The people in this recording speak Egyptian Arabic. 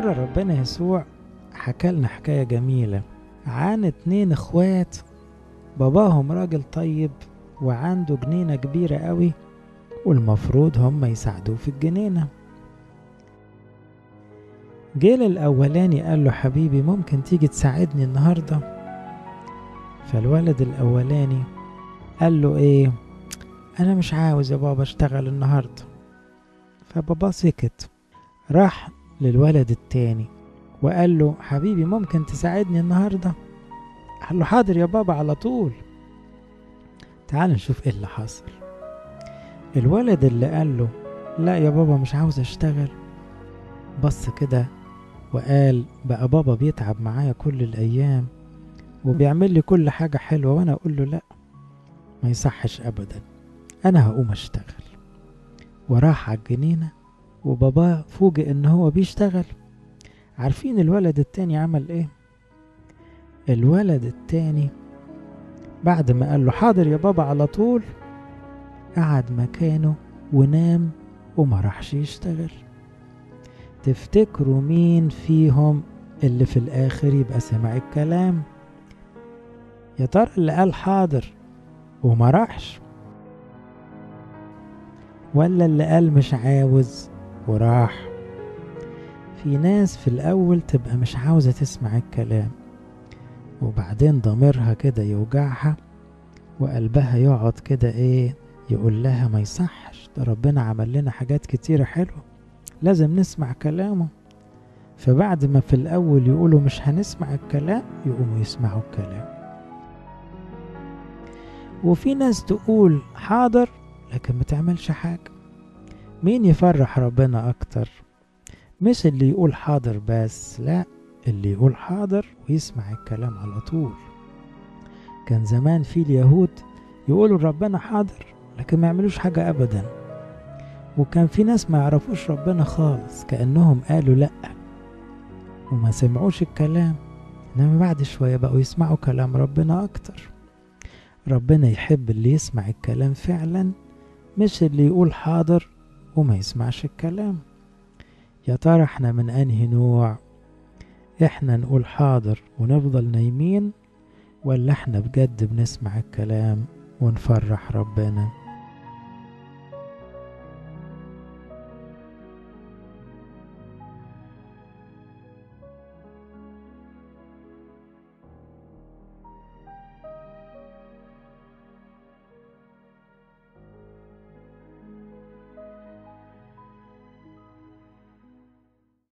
مرة ربنا يسوع حكى لنا حكاية جميلة عن اتنين اخوات باباهم راجل طيب وعنده جنينة كبيرة قوي والمفروض هم يساعدوه في الجنينة جيل الأولاني قال له حبيبي ممكن تيجي تساعدني النهاردة فالولد الأولاني قال له ايه انا مش عاوز يا بابا اشتغل النهاردة فبابا سكت راح للولد التاني وقال له حبيبي ممكن تساعدني النهاردة قال له حاضر يا بابا على طول تعال نشوف ايه اللي حصل الولد اللي قال له لا يا بابا مش عاوز اشتغل بص كده وقال بقى بابا بيتعب معايا كل الايام وبيعمل لي كل حاجة حلوة وانا اقول له لا ما يصحش ابدا انا هقوم اشتغل وراح على الجنينة وباباه فوجئ ان هو بيشتغل عارفين الولد التاني عمل ايه الولد التاني بعد ما قال له حاضر يا بابا على طول قعد مكانه ونام وما راحش يشتغل تفتكروا مين فيهم اللي في الاخر يبقى سمع الكلام يا ترى اللي قال حاضر وما راحش ولا اللي قال مش عاوز وراح في ناس في الأول تبقى مش عاوزة تسمع الكلام وبعدين ضميرها كده يوجعها وقلبها يقعد كده ايه يقول لها ما يصحش ده ربنا عمل لنا حاجات كتيرة حلوة لازم نسمع كلامه فبعد ما في الأول يقولوا مش هنسمع الكلام يقوموا يسمعوا الكلام وفي ناس تقول حاضر لكن ما تعملش حاجة مين يفرح ربنا أكتر مش اللي يقول حاضر بس لا اللي يقول حاضر ويسمع الكلام على طول كان زمان في اليهود يقولوا ربنا حاضر لكن ما يعملوش حاجة أبدا وكان في ناس ما يعرفوش ربنا خالص كأنهم قالوا لأ وما سمعوش الكلام إنما بعد شوية بقوا يسمعوا كلام ربنا أكتر ربنا يحب اللي يسمع الكلام فعلا مش اللي يقول حاضر وما يسمعش الكلام يا ترى احنا من انهي نوع احنا نقول حاضر ونفضل نايمين ولا احنا بجد بنسمع الكلام ونفرح ربنا